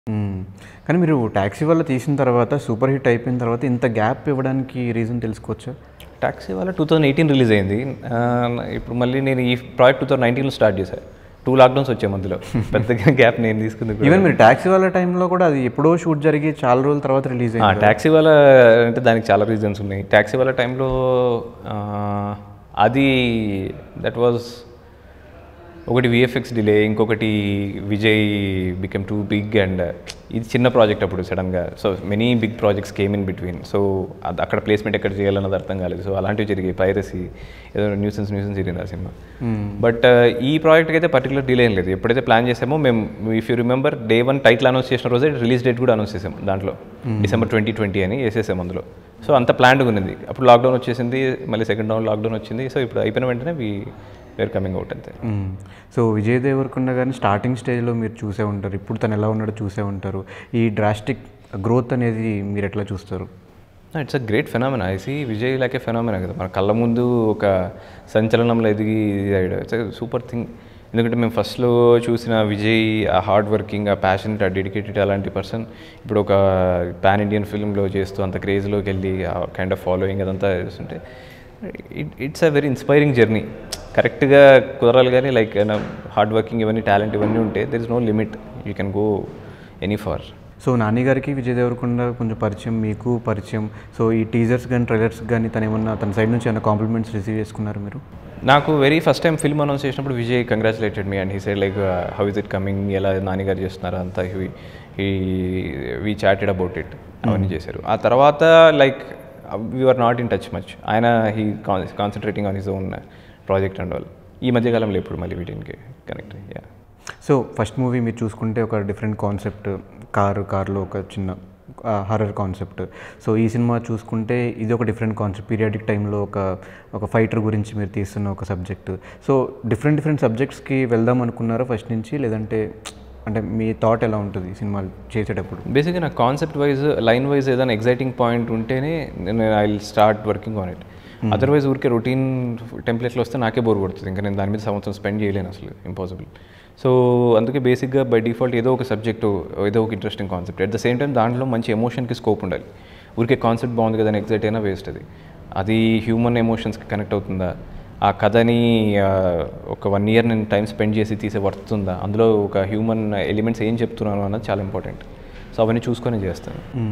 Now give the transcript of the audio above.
మ్మ్. కానీ మీరు ట్యాక్సీ వల్ల తీసిన తర్వాత సూపర్ హిట్ అయిపోయిన తర్వాత ఇంత గ్యాప్ ఇవ్వడానికి రీజన్ తెలుసుకోవచ్చా టాక్సీ వల్ల టూ థౌజండ్ ఎయిటీన్ రిలీజ్ అయింది ఆ, ఇప్పుడు మళ్ళీ నేను ఈ ప్రాజెక్ట్ టూ థౌసండ్ నైన్టీన్లో స్టార్ట్ చేశాను టూ లాక్డౌన్స్ వచ్చాయి మధ్యలో పెద్దగా గ్యాప్ నేను తీసుకుంది కూడా. ఈవెన్ మీరు ట్యాక్సీ వాళ్ళ టైంలో కూడా అది ఎప్పుడో షూట్ జరిగి చాలా రోజుల తర్వాత రిలీజ్ ఆ, అయింది ట్యాక్సీ వల్ల అంటే దానికి చాలా రీజన్స్ ఉన్నాయి ట్యాక్సీ వాళ్ళ టైంలో ఆ, అది దట్ వాజ్ ఒకటి విఎఫ్ఎక్స్ డిలే ఇంకొకటి Vijay became too big and ఇది చిన్న ప్రాజెక్ట్ అప్పుడు సడన్గా so many big projects came in between so అది అక్కడ ప్లేస్మెంట్ ఎక్కడ చేయాలన్నది అర్థం కాలేదు సో అలాంటివి జరిగాయి పైరసీ ఏదో న్యూసెన్స్ న్యూసెన్స్ జరిగింది ఆ సినిమా బట్ ఈ ప్రాజెక్ట్కి అయితే పర్టికులర్ డిలే ఏం లేదు ఎప్పుడైతే ప్లాన్ చేసామో మేము if you remember day one title announce చేసిన రోజే రిలీజ్ డేట్ కూడా అనౌన్స్ చేసాం దాంట్లో డిసెంబర్ ట్వంటీ ట్వంటీ అని వేసేసాం అందులో సో అంత ప్లాన్డ్గా ఉన్నది అప్పుడు లాక్డౌన్ వచ్చేసింది మళ్ళీ సెకండ్ డౌన్ లాక్డౌన్ వచ్చింది సో ఇప్పుడు అయిపోయిన వెంటనే వి వేర్ కమింగ్ అవుట్ అంతే మ్మ్. సో విజయ్ దేవరకొండ గారిని స్టార్టింగ్ స్టేజ్లో మీరు చూసే ఉంటారు ఇప్పుడు తను ఎలా ఉన్నాడో చూసే ఉంటారు ఈ డ్రాస్టిక్ గ్రోత్ అనేది మీరు ఎట్లా చూస్తారు it's a great phenomena I see Vijay like a phenomena కదా మన కళ్ళ ముందు ఒక సంచలనంలో ఎదిగి ఇది అయ్యాడు ఇట్స్ సూపర్ థింగ్ ఎందుకంటే మేము ఫస్ట్లో చూసిన విజయ్ ఆ హార్డ్ వర్కింగ్ ఆ ప్యాషనెట్ ఆ డెడికేటెడ్ అలాంటి పర్సన్ ఇప్పుడు ఒక పాన్ ఇండియన్ ఫిల్మ్లో చేస్తూ అంత క్రేజ్లోకి వెళ్ళి ఆ కైండ్ ఆఫ్ ఫాలోయింగ్ అదంతా చేస్తుంటే it it's a very inspiring journey కరెక్ట్గా కుదరాలి కానీ లైక్ హార్డ్ వర్కింగ్ ఇవన్నీ టాలెంట్ ఇవన్నీ ఉంటే there is no limit you can go any far so Nani గారికి విజయ్ దేవరకొండ కొంచెం పరిచయం మీకు పరిచయం సో ఈ టీజర్స్ కానీ ట్రైలర్స్ కానీ తను ఏమన్నా తన సైడ్ నుంచి ఏమైనా కాంప్లిమెంట్స్ రిసీవ్ చేసుకున్నారు మీరు నాకు very first time film announce చేసినప్పుడు Vijay congratulated me and he side like how is it coming ఎలా నాన్నగారు చేస్తున్నారు అంతా he we chatted about it అవన్నీ చేశారు ఆ తర్వాత like we are not in touch much ఆయన he concentrating on his own project and all ఈ మధ్యకాలంలో ఎప్పుడు మళ్ళీ వీటికి connect yeah so first movie మీరు చూసుకుంటే ఒక డిఫరెంట్ కాన్సెప్ట్ కారు కార్లో ఒక చిన్న హర్రర్ కాన్సెప్ట్ సో ఈ సినిమా చూసుకుంటే ఇది ఒక డిఫరెంట్ కాన్సెప్ట్ పీరియాడిక్ టైంలో ఒక ఒక ఫైటర్ గురించి మీరు తీస్తున్న ఒక సబ్జెక్ట్ సో డిఫరెంట్ డిఫరెంట్ సబ్జెక్ట్స్కి వెళ్దాం అనుకున్నారా ఫస్ట్ నుంచి లేదంటే అంటే మీ థాట్ ఎలా ఉంటుంది ఈ సినిమాలు చేసేటప్పుడు బేసిక్గా నాకు కాన్సెప్ట్ వైజ్ లైన్ వైజ్ ఏదైనా ఎగ్జైటింగ్ పాయింట్ ఉంటేనే నేను I will start working on it otherwise ఊరికే రొటీన్ టెంప్లెట్లో వస్తే నాకే బోర్ కొడుతుంది ఇంకా నేను దాని మీద సంవత్సరం స్పెండ్ చేయలేను అసలు ఇంపాసిబుల్ సో అందుకే బేసిక్గా బై డిఫాల్ట్ ఏదో ఒక సబ్జెక్టు ఏదో ఒక interesting concept at the same time దాంట్లో మంచి ఎమోషన్కి స్కోప్ ఉండాలి ఊరికే కాన్సెప్ట్ బాగుంది కదా అని ఎగ్జైట్ అయినా వేస్ట్ అది అది హ్యూమన్ ఎమోషన్స్కి కనెక్ట్ అవుతుందా ఆ కథని ఆ, ఒక వన్ ఇయర్ నేను టైం స్పెండ్ చేసి తీసే వర్తుందా అందులో ఒక హ్యూమన్ ఎలిమెంట్స్ ఏం చెప్తున్నాను అన్నది చాలా ఇంపార్టెంట్ సో అవన్నీ చూసుకొని చేస్తాను